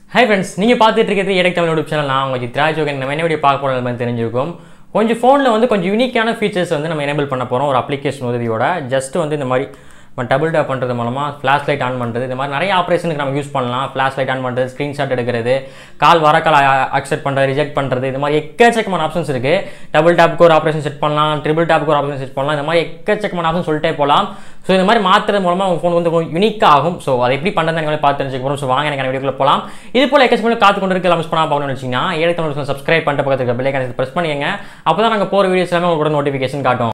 hi friends நீங்கள் பார்த்துட்டு இருக்கிறது ஏடக் தமிழ் யூடியூப் சேனல் நான் உங்கள் சித்ரா ஜோகன் நம்ம என்ன வீடியோ பார்க்க போகிறது மாதிரி தெரிஞ்சிருக்கும் கொஞ்சம் ஃபோனில் வந்து கொஞ்சம் யூனிக்கான ஃபீச்சர்ஸ் வந்து நம்ம எனேபிள் பண்ண போகிறோம் ஒரு அப்ளிகேஷன் உதவியோட ஜஸ்ட் வந்து இந்த மாதிரி நம்ம டபுள் டேப் பண்ணுறது மூலமாக ஃப்ளாஷ் லைட் ஆன் பண்ணுறது இந்த மாதிரி நிறைய ஆப்ரேஷனுக்கு நம்ம யூஸ் பண்ணலாம் ஃப்ளாஷ் லைட் ஆன் பண்ணுறது ஸ்க்ரீன்ஷாட் எடுக்கிறது கால் வர கால் அக்செப்ட் பண்ணுறது ரிஜெக்ட் பண்ணுறது இந்த மாதிரி எக்கச்சக்கமான ஆப்ஷன்ஸ் இருக்குது டபுள் டேப்க்கு ஒரு ஆப்ரேஷன் செட் பண்ணலாம் ட்ரிபிள் டேப்க்கு ஒரு ஆப்ஷன் செட் பண்ணலாம் இந்த மாதிரி எக்கச்சக்கமான ஆப்ஷன் சொல்லிட்டே போகலாம் ஸோ இந்த மாதிரி மாற்றுறது மூலமாக உங்கள் ஃபோன் வந்து கொஞ்சம் யூனிக்காக ஆகும் ஸோ அதை எப்படி பண்ணுறது எங்களை பார்த்து தெரிஞ்சுக்க போகிறோம் ஸோ வாங்க எனக்கு வீடியோக்குள்ள போகலாம் இது போல் எக்கச்சக்கமான காத்து கொண்டு இருக்க மிஸ் பண்ணால் பார்க்கணும்னு வச்சிங்கன்னா ஏழு தமிழ் சப்ஸ்கிரைப் பண்ணிட்டு பக்கத்துக்கு பெல்லைக்கான ப்ரெஸ் பண்ணிங்க அப்போ தான் நாங்கள் போகிற வீடியோஸ் எல்லாமே உங்களுக்கு நோட்டிஃபிகேஷன் காட்டும்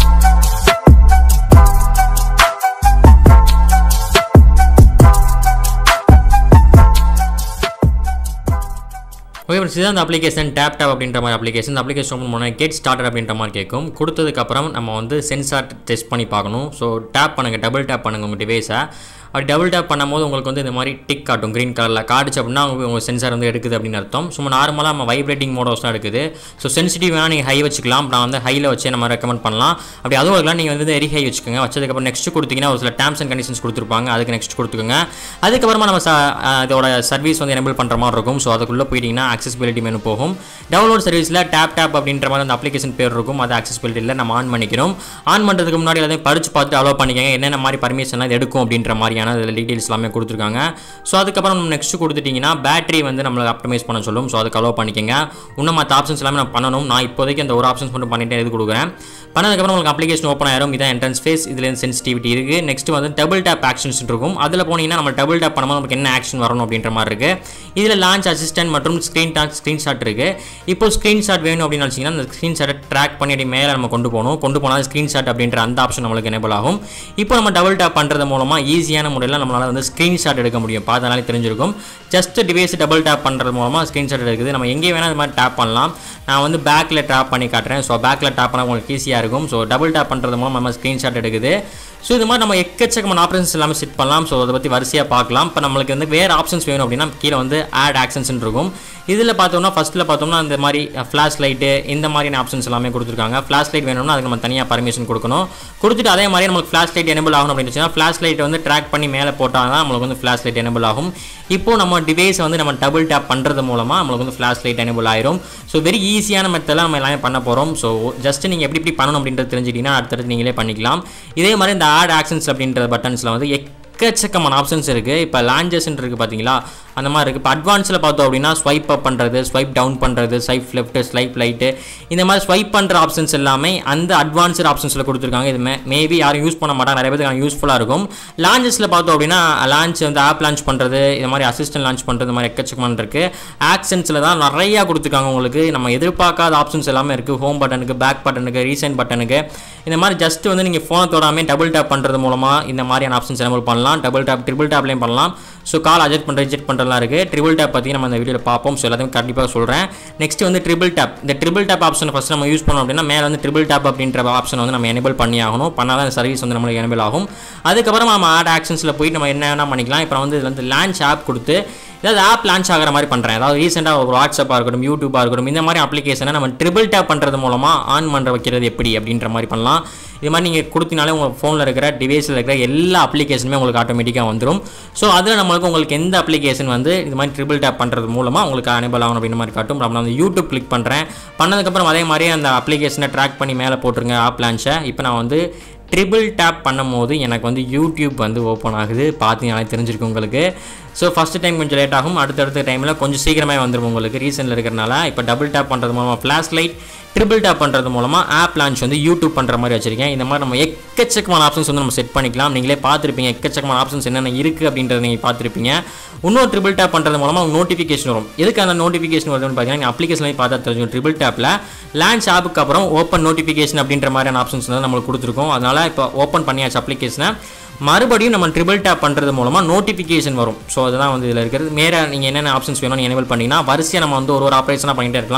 ஓகே ஃப்ரெண்ட்ஸ் இதுதான் அந்த அப்ளிகேஷன் டேப் டேப் அப்படின்ற மாதிரி அப்ளிகேஷன் இந்த அப்ளிகேஷன் ஓப்பன் பண்ண கெட் ஸ்டார்டர் அப்படின்ற மாதிரி கேட்கும் கொடுத்ததுக்கப்புறம் நம்ம வந்து சென்சார் டெஸ்ட் பண்ணி பார்க்கணும் ஸோ டேப் பண்ணுங்கள் டபுள் டேப் பண்ணுங்கள் உங்கள் டிவைஸை அப்படி டபுள் டேப் பண்ணும்போது உங்களுக்கு வந்து இந்த மாதிரி டிக் காட்டும் க்ரீன் கலரில் காட்டுச்சு அப்படின்னா உங்களுக்கு உங்கள் சென்சார் வந்து எடுக்குது அப்படின்னு அர்த்தம் சும்மா நார்மலாக நம்ம வைப்ரேட்டிங் மோடோஸ் தான் எடுக்குது ஸோ சென்சிட்டிவ் வேணால் நீங்கள் ஹை வச்சுக்கலாம் நான் வந்து ஹையில் வச்சு நம்ம ரெக்கமெண்ட் பண்ணலாம் அப்படி அதுவும் இருக்கலாம் நீங்கள் வந்து எரி ஹை வச்சுக்கோங்க வச்சதுக்கப்புறம் நெக்ஸ்ட் கொடுத்தீங்கன்னா ஒரு சில டேர்ம்ஸ் அண்ட் கண்டிஷன்ஸ் கொடுத்துருப்பாங்க அதுக்கு நெக்ஸ்ட் கொடுத்துக்கோங்க அதுக்கப்புறமா நம்ம ச- அஹ் இதோட சர்வீஸ் வந்து எனேபிள் பண்ணுற மாதிரி இருக்கும் ஸோ அதுக்குள்ளே போயிட்டீங்கன்னா அக்சசிபிலிட்டி மெனு போகும் டவுன்லோட் சர்வீஸில் டேப் டேப் அப்படின்ற மாதிரி அந்த அப்ளிகேஷன் பேர் இருக்கும் அது அக்சசிபிலிட்டியில் நம்ம ஆன் பண்ணிக்கிறோம் ஆன் பண்ணுறதுக்கு முன்னாடி எல்லாத்தையும் படிச்சு பார்த்து அலோவ் பண்ணிக்கோங்க என்னென்ன மாதிரி பர்மிஷன்லாம் இது எடுக்கும் அப்படின்ற மாதிரியான அதில் டீட்டெயில்ஸ் எல்லாமே கொடுத்துருக்காங்க ஸோ அதுக்கப்புறம் நம்ம நெக்ஸ்ட் கொடுத்துட்டிங்கன்னா பேட்டரி வந்து நம்மளை ஆப்டமைஸ் பண்ண சொல்லும் ஸோ அதுக்கு அலோவ் பண்ணிக்கோங்க இன்னும் மற்ற ஆப்ஷன்ஸ் எல்லாமே நான் பண்ணணும் நான் இப்போதைக்கு அந்த ஒரு ஆப்ஷன்ஸ் மட்டும் பண்ணிட்டு இது கொடுக்குறேன் பண்ணதுக்கப்புறம் உங்களுக்கு அப்ளிகேஷன் ஓப்பன் ஆயிரும் இதான் என்ட்ரன்ஸ் ஃபேஸ் இதுலேருந்து சென்சிட்டிவிட்டி இருக்குது நெக்ஸ்ட் வந்து டபுள் டேப் ஆக்ஷன்ஸ் இருக்கும் அதில் போனீங்கன்னா நம்ம டபுள் டேப் பண்ணும்போது நமக்கு என்ன ஆக்ஷன் வரணும் அப்படின்ற மாதிரி இருக்குது இதில் லான்ச் அசிஸ்டன்ட் மற்றும் ஸ்க்ரீன் டாக் ஸ்க்ரீன்ஷாட் இருக்குது இப்போ ஸ்க்ரீன்ஷாட் வேணும் அப்படின்னு நினச்சிங்கன்னா அந்த ஸ்க்ரீன்ஷாட்டை ட்ராக் பண்ணி அப்படி மேலே நம்ம கொண்டு போகணும் கொண்டு போனால் ஸ்க்ரீன்ஷாட் அப்படின்ற அந்த ஆப்ஷன் நம்மளுக்கு எனேபிள் ஆகும் இப்போ நம்ம டபுள் டேப் பண்ணுறது மூலமாக ஈஸியான முறையில் நம்மளால் வந்து ஸ்க்ரீன்ஷாட் எடுக்க முடியும் பார்த்தனாலே தெரிஞ்சிருக்கும் ஜஸ்ட் டிவைஸ் டபுள் டேப் பண்ணுறது மூலமாக ஸ்க்ரீன்ஷாட் எடுக்குது நம்ம எங்கே வேணால் இது மாதிரி டேப் பண்ணலாம் நான் வந்து பேக்கில் டேப் பண்ணி காட்டுறேன் ஸோ பேக்கில் டேப் பண்ணால் உங்களுக்கு ஈஸியாக இருக்கும் ஸோ டபுள் டேப் பண்ணுறது மூலம் நம்ம ஸ்க்ரீன்ஷாட் எடுக்குது ஸோ இது மாதிரி நம்ம எக்கச்சக்கமான ஆப்ஷன்ஸ் எல்லாமே செட் பண்ணலாம் ஸோ அதை பற்றி வரிசையாக பார்க்கலாம் இப்போ நம்மளுக்கு வந்து வேறு ஆப்ஷன்ஸ் வேணும் அப்படின்னா கீழே வந்து ஆட் ஆக்ஷன்ஸ் இருக்கும் இதில் பார்த்தோம்னா ஃபஸ்ட்டில் பார்த்தோம்னா இந்த மாதிரி ஃப்ளாஷ் லைட்டு இந்த மாதிரியான ஆப்ஷன்ஸ் எல்லாமே கொடுத்துருக்காங்க ஃப்ளாஷ் லைட் வேணும்னா அதுக்கு நம்ம தனியாக பர்மிஷன் கொடுக்கணும் கொடுத்துட்டு அதே மாதிரி நமக்கு ஃப்ளாஷ் லைட் எனேபிள் ஆகணும் அப்படின்னு வச்சுன்னா ஃப்ளாஷ் லைட் வந்து ட்ராக் பண்ணி மேலே போட்டால் தான் நம்மளுக்கு வந்து ஃப்ளாஷ் லைட் எனேபிள் ஆகும் இப்போ நம்ம டிவைஸை வந்து நம்ம டபுள் டேப் பண்ணுறது மூலமாக நம்மளுக்கு வந்து ஃப்ளாஷ் லைட் எனேபிள் ஆயிரும் ஸோ வெரி ஈஸியான மெத்தடில் நம்ம எல்லாமே பண்ண போகிறோம் ஸோ ஜஸ்ட் நீங்கள் எப்படி எப்படி பண்ணணும் அப்படின்றது தெரிஞ்சுக்கிட்டீங்கன்னா அடுத்தடுத்து நீங்களே பண்ணிக்கலாம் இதே மாதிரி இந்த ஆட் ஆக்ஷன்ஸ் அப்படின்ற பட்டன்ஸில் வந்து எக்கச்சக்கமான ஆப்ஷன்ஸ் இருக்குது இப்போ லான்ஜஸ்ன்னு இருக்குது பார்த்தீங்களா அந்த மாதிரி இருக்குது இப்போ அட்வான்ஸில் பார்த்தோம் அப்படின்னா ஸ்வைப் அப் பண்ணுறது ஸ்வைப் டவுன் பண்ணுறது ஸ்வைப் லெஃப்ட் ஸ்வைப் லைட்டு இந்த மாதிரி ஸ்வைப் பண்ணுற ஆப்ஷன்ஸ் எல்லாமே அந்த அட்வான்ஸ்டு ஆப்ஷன்ஸில் கொடுத்துருக்காங்க இது மே மேபி யாரும் யூஸ் பண்ண மாட்டாங்க நிறைய பேருக்கு யூஸ்ஃபுல்லாக இருக்கும் லான்ச்சஸில் பார்த்தோம் அப்படின்னா லான்ச் வந்து ஆப் லான்ச் பண்ணுறது இது மாதிரி அசிஸ்டன்ட் லான்ச் பண்ணுறது இந்த மாதிரி எக்கச்சக்கமான இருக்குது ஆக்ஷன்ஸில் தான் நிறையா கொடுத்துருக்காங்க உங்களுக்கு நம்ம எதிர்பார்க்காத ஆப்ஷன்ஸ் எல்லாமே இருக்குது ஹோம் பட்டனுக்கு பேக் பட்டனுக்கு ரீசெண்ட் பட்டனுக்கு இந்த மாதிரி ஜஸ்ட் வந்து நீங்கள் ஃபோனை தொடாமே டபுள் டேப் பண்ணுறது மூலமாக இந்த மாதிரியான ஆப்ஷன்ஸ் எனபிள் பண்ணலாம் டபுள் டேப் ட்ரிபிள் டேப்லையும் பண்ணலாம் ஸோ கால் அட்ஜஸ்ட் பண்ணுற ரிஜெக்ட் பண்ணுறதுலாம் இருக்குது ட்ரிபிள் டேப் பற்றி நம்ம இந்த வீடியோவில் பார்ப்போம் ஸோ எல்லாத்தையும் கண்டிப்பாக சொல்கிறேன் நெக்ஸ்ட் வந்து ட்ரிபிள் டேப் இந்த ட்ரிபிள் டேப் ஆப்ஷன் ஃபஸ்ட் நம்ம யூஸ் பண்ணோம் அப்படின்னா மேலே வந்து ட்ரிபிள் டேப் அப்படின்ற ஆப்ஷன் வந்து நம்ம எனேபிள் பண்ணி ஆகணும் பண்ணால் தான் சர்வீஸ் வந்து நம்மளுக்கு எனேபிள் ஆகும் அதுக்கப்புறம் நம்ம ஆட் ஆக்ஷன்ஸில் போயிட்டு நம்ம என்ன வேணால் பண்ணிக்கலாம் இப்போ வந்து இதில் வந்து லான்ச் ஆப் கொடுத்து ஏதாவது ஆப் லான்ச் ஆகிற மாதிரி பண்ணுறேன் அதாவது ரீசெண்டாக ஒரு வாட்ஸ்அப்பாக இருக்கட்டும் யூடியூபாக இருக்கட்டும் இந்த மாதிரி அப்ளிகேஷனை நம்ம ட்ரிபிள் டேப் பண்ணுறது மூலமாக ஆன் பண்ணுற வைக்கிறது எப்படி அப்படின்ற மாதிரி பண்ணலாம் இது மாதிரி நீங்கள் கொடுத்தினாலே உங்கள் ஃபோனில் இருக்கிற டிவைஸில் இருக்கிற எல்லா அப்ளிகேஷனுமே உங்களுக்கு ஆட்டோமேட்டிக்காக வந்துடும் ஸோ அதில் நம்மளுக்கு உங்களுக்கு எந்த அப்ளிகேஷன் வந்து இது மாதிரி ட்ரிபிள் டேப் பண்ணுறது மூலமாக உங்களுக்கு அனுபவம் ஆகணும் அப்படின்ற மாதிரி காட்டும் நான் வந்து யூடியூப் கிளிக் பண்ணுறேன் பண்ணதுக்கப்புறம் அதே மாதிரி அந்த அப்ளிகேஷனை ட்ராக் பண்ணி மேலே போட்டுருங்க ஆப் லான்ச்சை இப்போ நான் வந்து ட்ரிபிள் டேப் பண்ணும்போது எனக்கு வந்து யூடியூப் வந்து ஓப்பன் ஆகுது பார்த்தீங்கனாலே தெரிஞ்சிருக்கு உங்களுக்கு ஸோ ஃபஸ்ட்டு டைம் கொஞ்சம் லேட் ஆகும் அடுத்தடுத்த டைமில் கொஞ்சம் சீக்கிரமே வந்துடும் உங்களுக்கு ரீசனில் இருக்கிறனால இப்போ டபுள் டேப் பண்ணுறது மூலமாக ஃப்ளாஷ் லைட் ட்ரிபிள் டேப் பண்ணுறது மூலமாக ஆப் லான்ச் வந்து யூடியூப் பண்ணுற மாதிரி வச்சிருக்கேன் இந்த மாதிரி நம்ம எக்கச்சக்கமான ஆப்ஷன்ஸ் வந்து நம்ம செட் பண்ணிக்கலாம் நீங்களே பார்த்துருப்பீங்க எக்கச்சக்கமான ஆப்ஷன்ஸ் என்னென்ன இருக்குது அப்படின்றத நீங்கள் பார்த்துருப்பீங்க இன்னும் ட்ரிபிள் டேப் பண்ணுறது மூலமாக நோட்டிஃபிகேஷன் வரும் எதுக்கு அந்த நோட்டிஃபிகேஷன் வருதுன்னு பார்த்தீங்கன்னா அப்ளிகேஷன்லேயே பார்த்தா தெரிஞ்சுக்கும் ட்ரிபிள் டேப்பில் லான்ச் ஆப்புக்கு அப்புறம் ஓப்பன் நோட்டிஃபிகேஷன் அப்படின்ற மாதிரியான ஆப்ஷன்ஸ் வந்து நம்மளுக்கு கொடுத்துருக்கோம் அதனால் இப்போ ஓப்பன் பண்ணியாச்சு அப்ளிகேஷனை மறுபடியும் நம்ம ட்ரிபிள் டேப் பண்ணுறது மூலமாக நோட்டிஃபிகேஷன் வரும் ஸோ அதுதான் வந்து இதில் இருக்கிறது மேலே நீங்கள் என்னென்ன ஆப்ஷன்ஸ் வேணும் நீங்கள் எனேபிள் பண்ணிங்கன்னா வரிசையாக நம்ம வந்து ஒரு ஒரு ஆப்ரேஷனாக பண்ணிகிட்டே இருக்கலாம்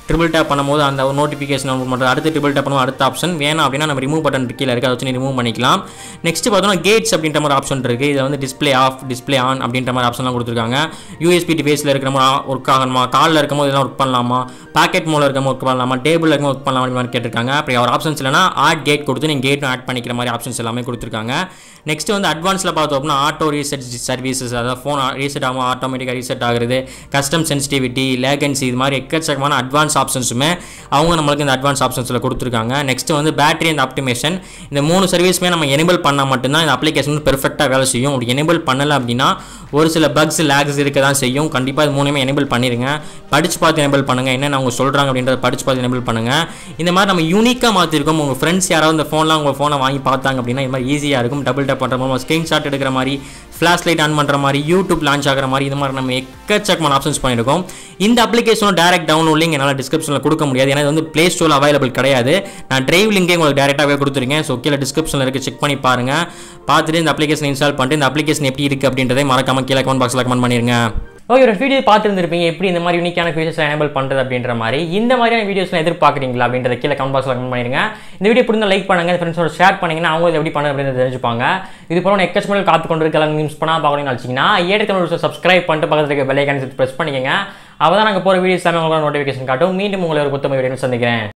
ட்ரிபிள் டேப் பண்ணும்போது அந்த ஒரு நோட்டிஃபிகேஷன் ஆன் பண்ணுறது அடுத்து ட்ரிபிள் டேப் பண்ணும்போது அடுத்த ஆப்ஷன் வேணும் அப்படின்னா நம்ம ரிமூவ் பட்டன் கீழே இருக்குது அதை வச்சு ரிமூவ் பண்ணிக்கலாம் நெக்ஸ்ட் பார்த்தோம்னா கேட்ஸ் அப்படின்ற மாதிரி ஆப்ஷன் இருக்குது இதில் வந்து டிஸ்ப்ளே ஆஃப் டிஸ்ப்ளே ஆன் அப்படின்ற மாதிரி ஆப்ஷன்லாம் கொடுத்துருக்காங்க யூஎஸ்பி டிவைஸில் இருக்கிற மாதிரி ஒர்க் ஆகணுமா காலில் இருக்கும்போது இதெல்லாம் ஒர்க் பண்ணலாமா பாக்கெட் மூலம் இருக்கும்போது ஒர்க் பண்ணலாமா டேபிள் இருக்கும்போது ஒர்க் பண்ணலாமா அப்படி மாதிரி கேட்டிருக்காங்க அப்படி ஒரு ஆப்ஷன்ஸ் இல்லைனா ஆட் கேட் கொடுத்து நீங்கள் கேட்டும் ஆட் பண்ணிக்கிற மாதிரி ஆப்ஷன்ஸ் எல்லாமே கொடுத்துருக்காங்க நெக்ஸ்ட் வந்து அட்வான்ஸில் பார்த்தோம் அப்படின்னா ஆட்டோ ரீசெட் சர்வீசஸ் அதாவது ஃபோன் ரீசெட் ஆகும் ஆட்டோமேட்டிக்காக ரீசெட் ஆகுறது கஸ்டம் சென்சிட்டிவிட்டி லேகன்சி இது மாதிரி எக்கச்சக்கமான அட்வான்ஸ் ஆப்ஷன்ஸுமே அவங்க நம்மளுக்கு இந்த அட்வான்ஸ் ஆப்ஷன்ஸில் கொடுத்துருக்காங்க நெக்ஸ்ட் வந்து பேட்டரி அண்ட் ஆப்டிமேஷன் இந்த மூணு சர்வீஸுமே நம்ம எனேபிள் பண்ணால் மட்டும்தான் இந்த அப்ளிகேஷன் பெர்ஃபெக்டாக வேலை செய்யும் அப்படி எனேபிள் பண்ணலை அப்படின்னா ஒரு சில பக்ஸ் லேக்ஸ் இருக்க தான் செய்யும் கண்டிப்பாக இது மூணுமே எனேபிள் பண்ணிடுங்க படிச்சு பார்த்து எனேபிள் பண்ணுங்கள் என்னென்ன அவங்க சொல்கிறாங்க அப்படின்றத படிச்சு பார்த்து எனேபிள் பண்ணுங்கள் இந்த மாதிரி நம்ம யூனிக்காக மாற்றிருக்கோம் உங்கள் ஃப்ரெண்ட்ஸ் யாராவது இந்த ஃபோன்லாம் உங்கள் ஃபோனை வாங்கி பார்த்தாங்க அப்படின்னா இது மாதிரி ஈஸியாக இருக்கும் டபுள் டேப் பண்ணுற மாதிரி ஸ்க்ரீன்ஷாட் எடுக்கிற மாதிரி ஃப்ளாஷ் லைட் ஆன் பண்ணுற மாதிரி யூடியூப் லான்ச் ஆகிற மாதிரி இது மாதிரி நம்ம எக்கச்சக்கமான ஆப்ஷன்ஸ் பண்ணியிருக்கோம் இந்த அப்ளிகேஷனோட டேரக்ட் டவுன்லோட் லிங்க் என்னால் டிஸ்கிரிப்ஷனில் கொடுக்க முடியாது ஏன்னா இது வந்து ப்ளே ஸ்டோரில் அவைலபிள் கிடையாது நான் டிரைவ் லிங்கே உங்களுக்கு டேரெக்டாகவே கொடுத்துருக்கேன் ஸோ கீழே டிஸ்கிரிப்ஷனில் இருக்குது செக் பண்ணி பாருங்கள் பார்த்துட்டு இந்த அப்ளிகேஷன் இன்ஸ்டால் பண்ணிட்டு இந்த அப்ளிகேஷன் எப்படி இருக்குது அப்படின்றதை மறக்காம கீழே கமெண்ட் பாக்ஸில் கமெண்ட் பண்ணிருங்க ஓகே ஒரு வீடியோ பார்த்துருந்துருப்பீங்க எப்படி இந்த மாதிரி யூனிக்கான ஃபீச்சர்ஸ் எனேபிள் பண்ணுறது அப்படின்ற மாதிரி இந்த மாதிரியான வீடியோஸ்லாம் எதிர்பார்க்குறீங்களா அப்படின்றத கீழே கமெண்ட் பாக்ஸில் கமெண்ட் பண்ணிருங்க இந்த வீடியோ பிடிச்சா லைக் பண்ணுங்க ஃப்ரெண்ட்ஸோட ஷேர் பண்ணிங்கன்னா அவங்க இதை எப்படி பண்ண அப்படின்றத தெரிஞ்சுப்பாங்க இது போல எக்கச்சமல் காத்து கொண்டு இருக்கலாம் மிஸ் பண்ணால் பார்க்கணும்னு நினச்சிங்கன்னா ஏற்கனவே சப்ஸ்கிரைப் பண்ணிட்டு பக்கத்தில் இருக்க பெல்லைக்கான ப்ரெஸ் பண்ணிக்கங்க அவள் தான் நாங்கள் போகிற வீடியோஸ் எல்லாமே உங்களுக்கு நோட்டிஃபிகேஷன் காட்டும் மீண்டும் உங்களை ஒரு புத்தமை வீடியோ சந்திக்கிறேன்